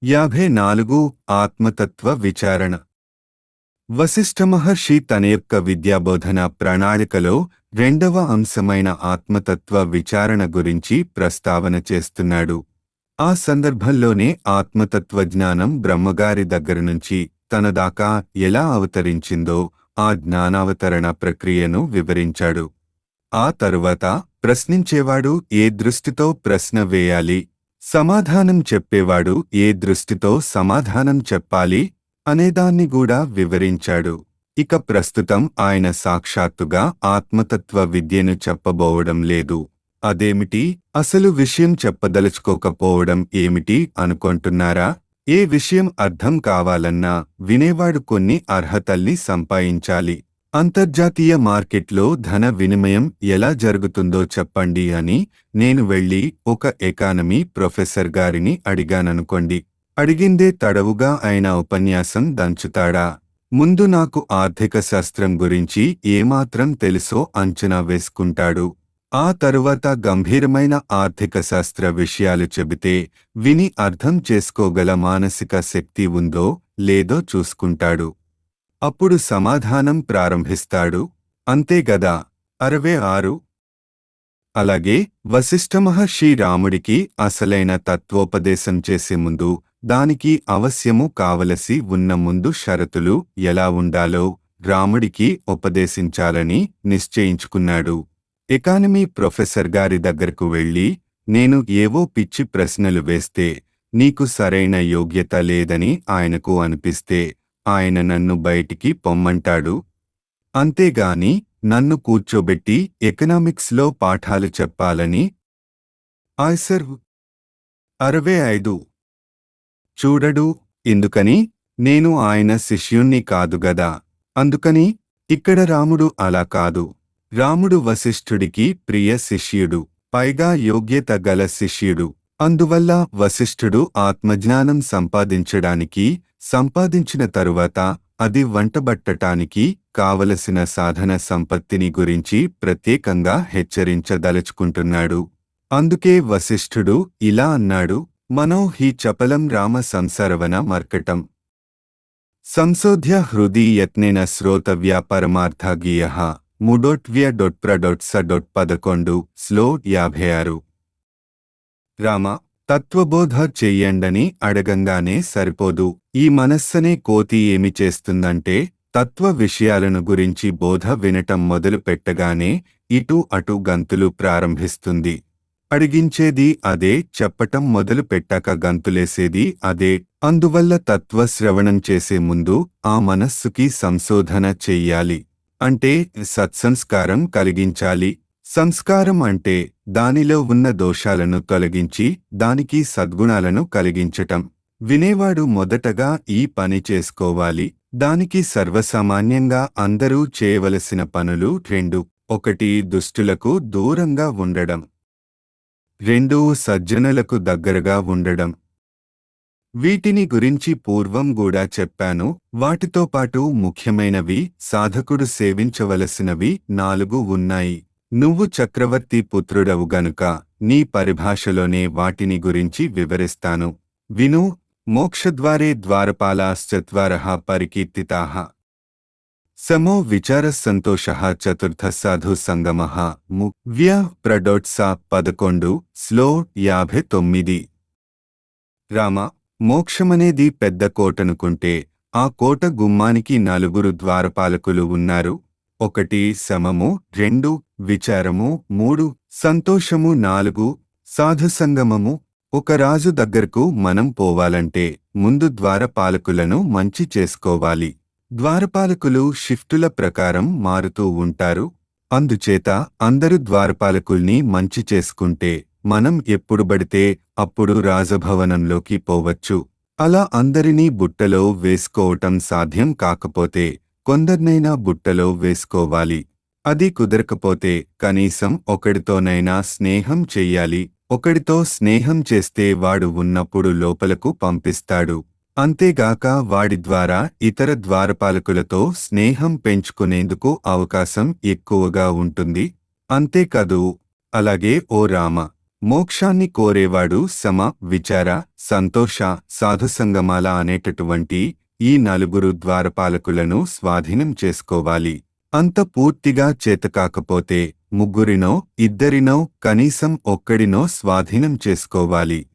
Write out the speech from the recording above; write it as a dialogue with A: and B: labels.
A: యాభై నాలుగు ఆత్మతత్వ విచారణ వశిష్ఠ మహర్షి తన యొక్క విద్యాబోధన ప్రణాళికలో రెండవ అంశమైన ఆత్మతత్వ విచారణ గురించి ప్రస్తావన చేస్తున్నాడు ఆ సందర్భంలోనే ఆత్మతత్వ జ్ఞానం బ్రహ్మగారి దగ్గర నుంచి తన దాకా ఎలా అవతరించిందో ఆ జ్ఞానావతరణ ప్రక్రియను వివరించాడు ఆ తరువాత ప్రశ్నించేవాడు ఏ దృష్టితో ప్రశ్న వేయాలి సమాధానం చెప్పేవాడు ఏ దృష్టితో సమాధానం చెప్పాలి అనేదాన్ని కూడా వివరించాడు ఇక ప్రస్తుతం ఆయన సాక్షాత్తుగా ఆత్మతత్వ విద్యను చెప్పబోవడం లేదు అదేమిటి అసలు విషయం చెప్పదలుచుకోకపోవడం ఏమిటి అనుకుంటున్నారా ఏ విషయం అర్థం కావాలన్నా వినేవాడు కొన్ని అర్హతల్ని సంపాదించాలి అంతర్జాతీయ మార్కెట్లో ధన వినిమయం ఎలా జరుగుతుందో చెప్పండి అని నేను వెళ్ళి ఒక ఎకానమీ ప్రొఫెసర్ గారిని అడిగాననుకోండి అడిగిందే తడవుగా ఆయన ఉపన్యాసం దంచుతాడా ముందు నాకు ఆర్థిక శాస్త్రం గురించి ఏమాత్రం తెలుసో అంచనా వేసుకుంటాడు ఆ తరువాత గంభీరమైన ఆర్థిక శాస్త్ర విషయాలు చెబితే విని అర్థం చేసుకోగల మానసిక శక్తి ఉందో లేదో చూసుకుంటాడు అప్పుడు సమాధానం ప్రారంభిస్తాడు అంతేగదా అరవై ఆరు అలాగే వశిష్ఠ మహర్షి రాముడికి అసలైన తత్వోపదేశం చేసే ముందు దానికి అవశ్యము కావలసి ఉన్న ముందు షరతులు ఎలా ఉండాలో రాముడికి ఉపదేశించాలని నిశ్చయించుకున్నాడు ఎకానమీ ప్రొఫెసర్ గారి దగ్గరకు వెళ్ళి నేను ఏవో పిచ్చి ప్రశ్నలు వేస్తే నీకు సరైన యోగ్యత లేదని ఆయనకు అనిపిస్తే ఆయన నన్ను బయటికి పొమ్మంటాడు అంతేగాని నన్ను కూర్చోబెట్టి ఎకనామిక్స్లో పాఠాలు చెప్పాలని ఆయ్సర్ అరవై ఐదు చూడడు ఎందుకని నేను ఆయన శిష్యుణ్ణి కాదు గదా అందుకని ఇక్కడ రాముడు అలా కాదు రాముడు వశిష్ఠుడికి ప్రియ శిష్యుడు పైగా యోగ్యత గల శిష్యుడు అందువల్ల వశిష్ఠుడు ఆత్మజ్ఞానం సంపాదించడానికి సంపాదించిన తరువాత అది వంటబట్టటానికి కావలసిన సాధన సంపత్తిని గురించి ప్రత్యేకంగా హెచ్చరించదలుచుకుంటున్నాడు అందుకే వశిష్ఠుడు ఇలా అన్నాడు మనో హి చపలం రామ సంసరవన మర్కటం సంశోధ్య హృది యత్నేన శ్రోతవ్య పరమార్థగీయ ముడొట్వ్య డొట్ప్ర డొట్స డొట్ పదకొండు స్లో యాభై ఆరు రామ తత్వబోధ చెయ్యండని అడగంగానే సరిపోదు ఈ మనస్సనే కోతి ఏమి చేస్తుందంటే తత్వ విషయాలను గురించి బోధ వినటం మొదలు పెట్టగానే ఇటు అటు గంతులు ప్రారంభిస్తుంది అడిగించేది అదే చెప్పటం మొదలు పెట్టాక గంతులేసేది అదే అందువల్ల తత్వ శ్రవణం చేసే ముందు ఆ మనస్సుకి సంశోధన చెయ్యాలి అంటే సత్సంస్కారం కలిగించాలి సంస్కారం అంటే దానిలో ఉన్న దోషాలను తొలగించి దానికి సద్గుణాలను కలిగించటం వినేవాడు మొదటగా ఈ పని చేసుకోవాలి దానికి సర్వసామాన్యంగా అందరూ చేయవలసిన పనులు రెండు ఒకటి దుష్టులకు దూరంగా ఉండడం రెండు సజ్జనులకు దగ్గరగా ఉండడం వీటిని గురించి పూర్వం కూడా చెప్పాను వాటితో పాటు ముఖ్యమైనవి సాధకుడు సేవించవలసినవి నాలుగు ఉన్నాయి నువ్వు చక్రవర్తి పుత్రుడవు గనుక నీ పరిభాషలోనే వాటిని గురించి వివరిస్తాను విను మోక్షద్వారే ద్వారపాలాశ్చత్వార పరికీర్తితా సమో విచార సంతోష చతుర్థ సాధు సంగమ మువ్య ప్రడోట్స పదకొండు స్లో యాభై తొమ్మిది రామ మోక్షమనేది పెద్ద కోటనుకుంటే ఆ కోట గుమ్మానికి నలుగురు ద్వారపాలకులు ఉన్నారు ఒకటి శమము రెండు విచారము మూడు సంతోషము నాలుగు సాధుసంగమము ఒక రాజు దగ్గరకు మనం పోవాలంటే ముందు ద్వారపాలకులను మంచి చేసుకోవాలి ద్వారపాలకులు షిఫ్టుల ప్రకారం మారుతూ ఉంటారు అందుచేత అందరు ద్వారపాలకుల్ని మంచి చేసుకుంటే మనం ఎప్పుడు బడితే అప్పుడు రాజభవనంలోకి పోవచ్చు అలా అందరినీ బుట్టలో వేసుకోవటం సాధ్యం కాకపోతే కొందర్నైనా బుట్టలో వేసుకోవాలి అది కుదరకపోతే కనీసం ఒకడితోనైనా స్నేహం చెయ్యాలి ఒకడితో స్నేహం చేస్తే వాడు ఉన్నప్పుడు లోపలకు పంపిస్తాడు అంతేగాక వాడి ద్వారా ఇతర ద్వారపాలకులతో స్నేహం పెంచుకునేందుకు అవకాశం ఎక్కువగా ఉంటుంది అంతేకాదు అలాగే ఓ రామ మోక్షాన్ని కోరేవాడు సమ విచార సంతోష సాధుసంగమాల అనేటటువంటి ఈ నలుగురు ద్వారపాలకులను స్వాధీనం చేసుకోవాలి అంత పూర్తిగా చేతకాకపోతే ముగ్గురినో ఇద్దరినో కనీసం ఒక్కడినో స్వాధీనం చేసుకోవాలి